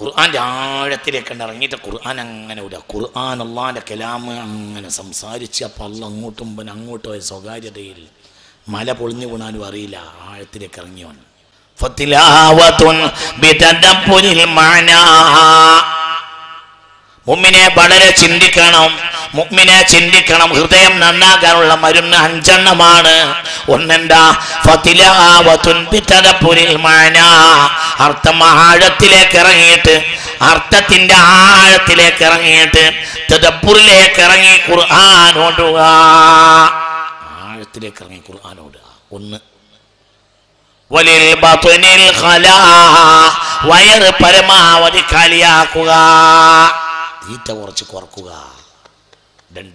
ഖുർആന്റെ ആഴത്തിലേക്ക് ഇറങ്ങിയിട്ട് ഖുർആൻ അങ്ങനെ വിടുക ഖുർആൻ അള്ളാന്റെ കലാമ് അങ്ങനെ സംസാരിച്ച് അപ്പം അള്ള അങ്ങോട്ടും പിന്നെ അങ്ങോട്ടും പോയ സ്വകാര്യതയിൽ മല പൊളിഞ്ഞു വീണാലും അറിയില്ല ആഴത്തിലേക്ക് ഇറങ്ങി വന്നു ഫത്തിലാവത്തുൻ ബിതദബ്ബുരിൽ മഅനാ മുമ്മിനെ വളരെ ചിന്തിക്കണം മുമ്മിനെ ചിന്തിക്കണം ഹൃദയം നന്നാക്കാനുള്ള മരുന്ന് അഞ്ചെണ്ണമാണ് ഒന്നെന്താ ഫത്തിലാവത്തുൻ ബിതദബ്ബുരിൽ മഅനാ അർത്ഥം ആഴത്തിലേക്ക് ഇറങ്ങിയിട്ട് അർത്ഥത്തിന്റെ ആഴത്തിലേക്ക് ഇറങ്ങിയിട്ട് തദബ്ബുറിലേക്ക് ഇറങ്ങി ഖുർആൻ ഓടുക ആഴത്തിലേക്ക് ഇറങ്ങി ഖുർആൻ ഓടുക ഒന്ന് വലിൽ ബത്നിൽ ഖലാ വയറ് പരമാവധി കാലിയാക്കുക തീറ്റ കുറച്ച് കുറക്കുക രണ്ട്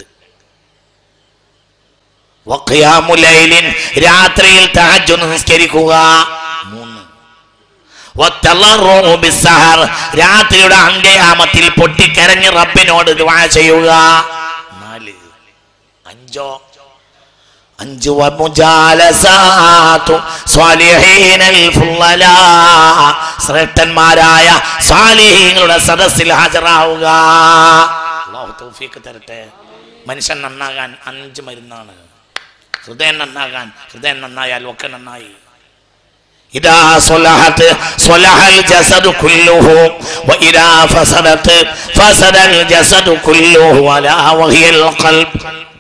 വഖിയാമുലൈലിൻ രാത്രിയിൽ തഹജ്ജുദ് നിസ്കരിക്കുക മൂന്ന് വത്തളറു ബിസ്സഹർ രാത്രിയുടെ അന്ത്യയാമത്തിൽ പൊട്ടിക്കരഞ്ഞ് റബ്ബിനോട് ദുആ ചെയ്യുക നാല് അഞ്ചോ അഞ്ചു വമുജാലസാതു സ്വാലിഹീനൽ ഫുള്ളലാ ശ്രേഷ്ഠന്മാരായ സ്വാലിഹീങ്ങളുടെ സദസ്സിൽ ഹാജരാവുക അല്ലാഹു തൗഫീഖ് തരട്ടെ മനുഷ്യൻ നന്നാകാൻ അഞ്ച് മരുന്നാണ് ഹൃദയം നന്നാകാൻ ഹൃദയം നന്നായാൽ ഒക്കെ നന്നായി إذا صلحت صلح الجسد كله وإذا فسدت فسد الجسد كله ولا وهي القلب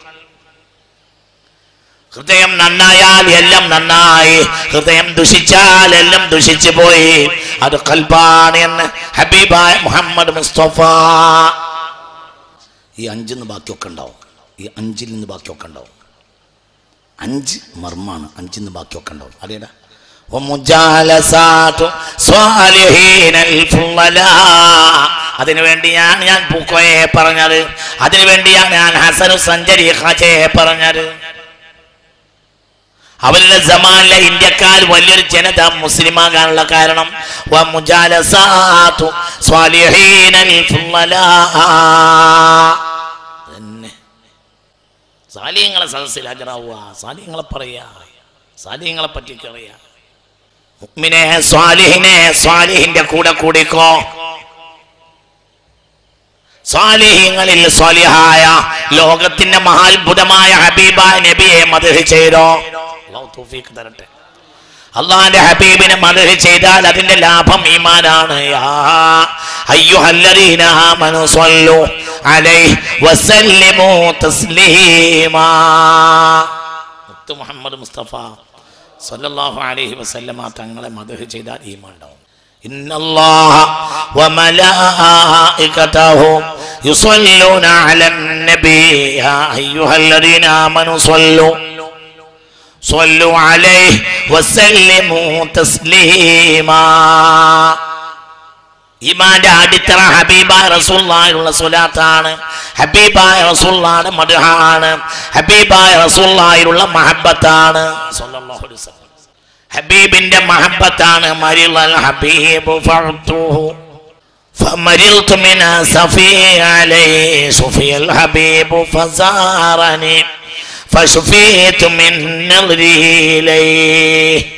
ഹൃദയം നന്നായാൽ എല്ലാം നന്നായി ഹൃദയം ദുഷിച്ചാൽ എല്ലാം ദുഷിച്ചു പോയി അത് കൽബാണ് എന്ന് ഹബീബായ മുഹമ്മദ് മുസ്തഫ ഈ അഞ്ചിൽ നിന്ന് ബാക്കിയൊക്കെ ഉണ്ടാവും ഈ അഞ്ചിൽ നിന്ന് ബാക്കിയൊക്കെ ഉണ്ടാവും അഞ്ച് മർമ്മാണ് അഞ്ചിൽ നിന്ന് ബാക്കിയൊക്കെ ഉണ്ടാവും അതേടാ ومجالسات صالحين الفضلاء അതിനുവേണ്ടി ഞാൻ ഞാൻ പൂക്കോയെ പറഞ്ഞത് അതിനുവേണ്ടിയാണ് ഞാൻ ഹസനു സഞ്ചരി ഖജയെ പറഞ്ഞത് അവരുടെ സമാനിലെ ഇന്ത്യക്കാർ വലിയൊരു ജനത മുസ്ലിമാകാനുള്ള കാരണം വമുജാലസാതു സ്വാലിഹീനൽ ഫുള്ളലാ. തന്നെ സാലിഹ്യങ്ങളെ സദസ്സിൽ ഹാജരാവുക സാലിഹ്യങ്ങളെ പറയാ സാലിഹ്യങ്ങളെ പറ്റിയൊക്കെ അറിയാ മുഅ്മിനെ സ്വാലിഹിനെ സ്വാലിഹിന്റെ കൂടെ കൂടിക്കോ സ്വാലിഹ്യങ്ങളിൽ സ്വാലിഹായ ലോകത്തിന്റെ മഹാത്ഭുതമായ ഹബീബായ നബിയെ മദഹ് ചെയ്തോ അല്ലാഹു തൗഫീഖ് തരട്ടെ അള്ളാന്റെ ഹബീബിനെ മദഹ് ചെയ്താൽ അതിന്റെ ലാഭം ഈമാനാണ് യാ അയ്യുഹല്ലദീന ആമനു സ്വല്ലു അലൈഹി വസല്ലിമു തസ്ലീമാ മുത്ത് മുഹമ്മദ് മുസ്തഫ സല്ലല്ലാഹു അലൈഹി വസല്ലമ തങ്ങളെ മദഹ് ചെയ്താൽ ഈമാൻ ഉണ്ടാവും ഇന്നല്ലാഹ വമലായികതഹു യുസല്ലൂന അലൻ നബി യാ അയ്യുഹല്ലദീന ആമനു സ്വല്ലു صلوا عليه وسلموا تسليما ഇമാന്റെ അടിത്തറ ഹബീബായ റസൂള്ളായുള്ള സ്വലാത്താണ് ഹബീബായ റസൂള്ളാണ് മദ്ഹാണ് ഹബീബായ റസൂള്ളായുള്ള മഹബത്താണ് സല്ലല്ലാഹു അലൈഹി വസല്ലം ഹബീബിന്റെ മഹബത്താണ് മരിളൽ ഹബീബു ഫഅതുഹു فمرضت من أسفي عليه صفي الحبيب فزارني فشفيت من نظري إليه